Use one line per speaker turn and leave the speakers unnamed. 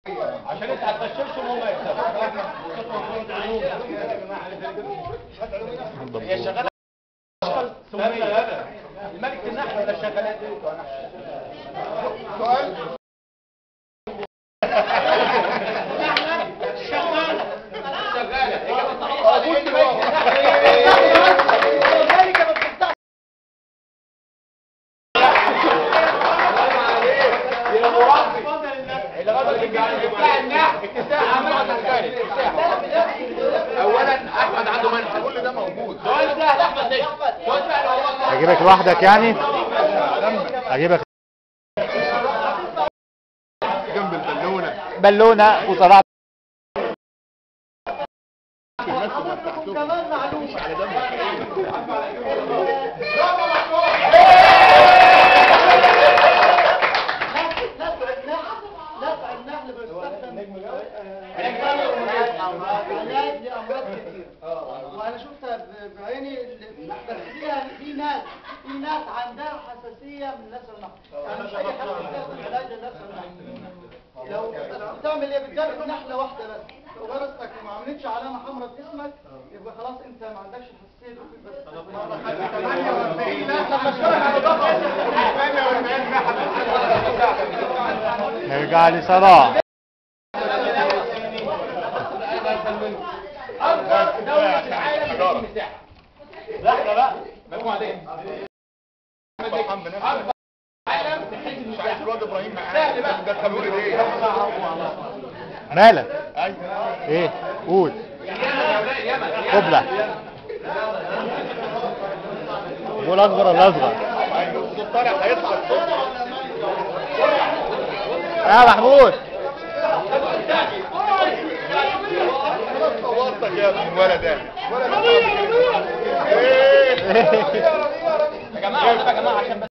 عشان انت هتغششهم وهم يكسبوا هي شغاله سمية الملك النحل ولا الشغالات سؤال شغالة شغالة إجابة صحيحة قلت ملك اولا احمد عنده منهج كل ده موجود سؤال سهل احمد نجم سؤال سهل والله
اجيبك لوحدك يعني اجيبك
جنب البالونه
بالونه وطلعت
كمان معلومة نفع النحل نفع النحل بيستخدم علاج لأمراض كتير وأنا شفتها ب- بعيني ال- بس فيها في ناس في ناس عندها حساسية من نسر النحل يعني مش أي حد بيستخدم علاج لنسر النحل لو بتعمل ايه بتجرب نحلة واحدة بس لو غرستك وما عملتش علامة حمراء في اسمك يبقى خلاص انت ما عندكش الحساسية دي بس
نرجع لصلاح
دولة العالم في مساحة لا احنا بقى مجموعة دي
فرحان بنفسه
عالم تحيز
مش عايز
المساحة
الواد ابراهيم
سهل
معايا
بقى.
ده خلوني ليه
مالك
ايوه
ايه قول
يمن
قبلة قول اصغر ولا اصغر
ايوه الصوت طالع هيطلع الصوت
يا محمود
خلاص صورتك يا ابن الولد ده ولد ايه
يا جماعة يا جماعة